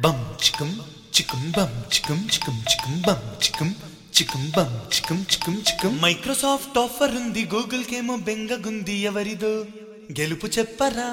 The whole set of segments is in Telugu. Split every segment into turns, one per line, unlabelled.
బం చికం చికం బం చికం చికం చికం బం చికం చికం బం చికం చికం చికం మైక్రోసాఫ్ట్ ఆఫర్ ఉంది గూగుల్ కేమో బెంగగుంది ఎవరిదో గెలుపు చెప్పరా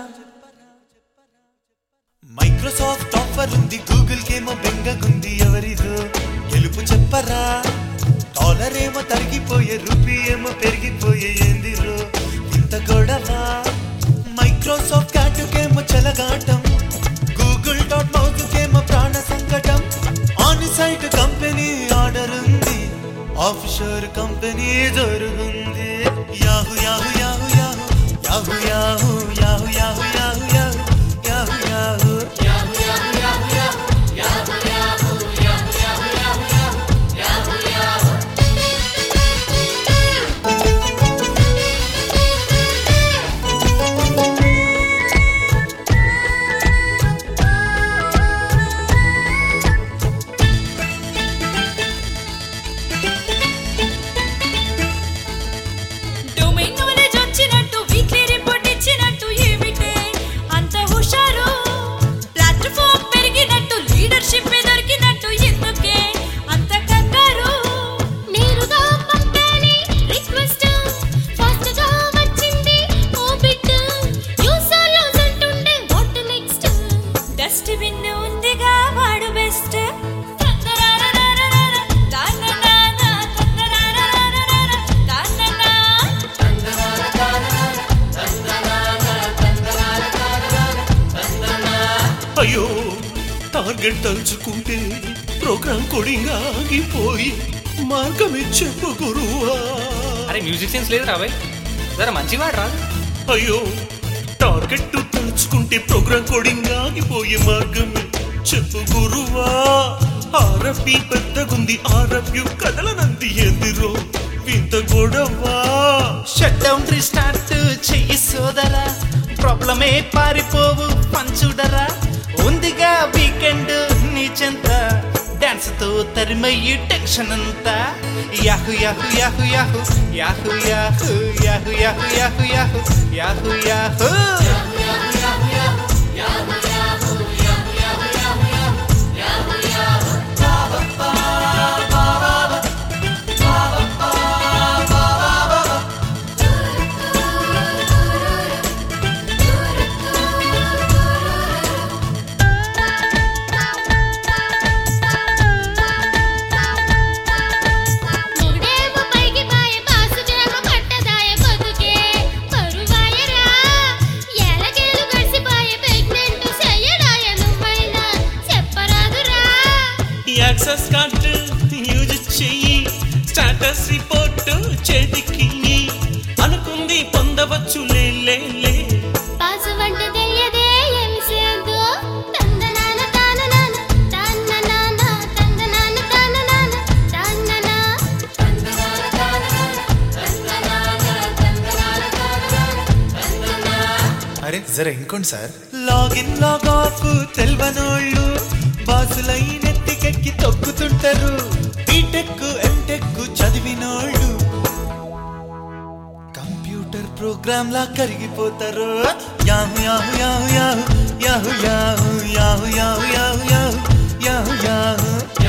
మైక్రోసాఫ్ట్ ఆఫర్ ఉంది గూగుల్ కేమో బెంగగుంది ఎవరిదో గెలుపు చెప్పరా డాలర్ ఏమో తరిగిపోయే రూపీ ఏమో పెరిగిపోయే ఏందిరో ఇంత గొడవ మైక్రోసాఫ్ట్ క్యాటుకేమో చెలగాటం గూగుల్ డాట్ మౌత్కేమో ప్రాణ సంకటం ఆన్ సైట్ కంపెనీ ఆర్డర్ ఉంది ఆఫ్ షోర్ కంపెనీ జరుగుంది Yahoo Yahoo Yahoo Yahoo Yahoo Yahoo Yahoo Yahoo Yahoo Yahoo Yahoo Yahoo
domain knowledge వచ్చినట్టు వీక్లీ రిపోర్ట్ ఇచ్చినట్టు ఏమిటే అంత హుషారు ప్లాట్ఫామ్ పెరిగినట్టు లీడర్షిప్ దొరికినట్టు ఎందుకే అంత కంగారు
నేరుగా పంపాలి రిక్వెస్ట్ ఫాస్ట్ గా వచ్చింది ఓ బిట్ యూజర్ యూజ్ అంటుండే వాట్ నెక్స్ట్
డస్ట్ బిన్ ఉందిగా వాడు బెస్ట్
అయ్యో టార్గెట్ తలుచుకుంటే ప్రోగ్రామ్ కొడింగ్ ఆగిపోయి మార్గమే చెప్పు గురువా
అరే మ్యూజిక్ సెన్స్ లేదు రాబాయ్ జర మంచివాడు రాదు
అయ్యో టార్గెట్ తలుచుకుంటే ప్రోగ్రామ్ కోడింగ్ ఆగిపోయే మార్గమే చెప్పు గురువా ఆర్ఎఫ్పి పెద్దగుంది ఆర్ఎఫ్యు కదలనంది ఎందిరో వింత గొడవా
షట్ డౌన్ రీస్టార్ట్ చెయ్యి సోదరా ప్రాబ్లమే పారిపోవు పంచుడరా ఉందిగా వీకెండ్ నీ చెంత డాన్స్ తో తరిమయ్యి టెన్షన్ అంతా యాహు Yahoo Yahoo Yahoo Yahoo Yahoo Yahoo Yahoo Yahoo Yahoo Yahoo యాహు
మొగుడేమో పైకి పాయ బాసుకేమో పట్టదాయ బతుకే పరువాయరా ఎలకేలు గడిసిపాయ ప్రెగ్నెంట్ చెయ్యడాయ నువ్వైనా చెప్పరాదురా
యాక్సెస్ కార్డు యూజ్ చెయ్యి స్టాటస్ రిపోర్ట్ చేతికి అనుకుంది పొందవచ్చు లే లే లే
పాసువంట తెలియదే ఏమి సేదు తందనాన తాననాన తాననాన తందనాన తాననాన తాననా తందనాన తాననాన తందనాన తందనాన తాననాన
అరే జర ఇంకోండి సార్ లాగిన్ లాగ్ ఆఫ్ తెల్వనోళ్ళు బాసులై నెత్తికెక్కి తొక్కుతుంటారు బీటెక్ ఎంటెక్ చదివినోళ్ళు కంప్యూటర్ ప్రోగ్రామ్ లా కరిగిపోతారు Yahoo Yahoo Yahoo Yahoo Yahoo Yahoo Yahoo Yahoo Yahoo Yahoo Yahoo యాహు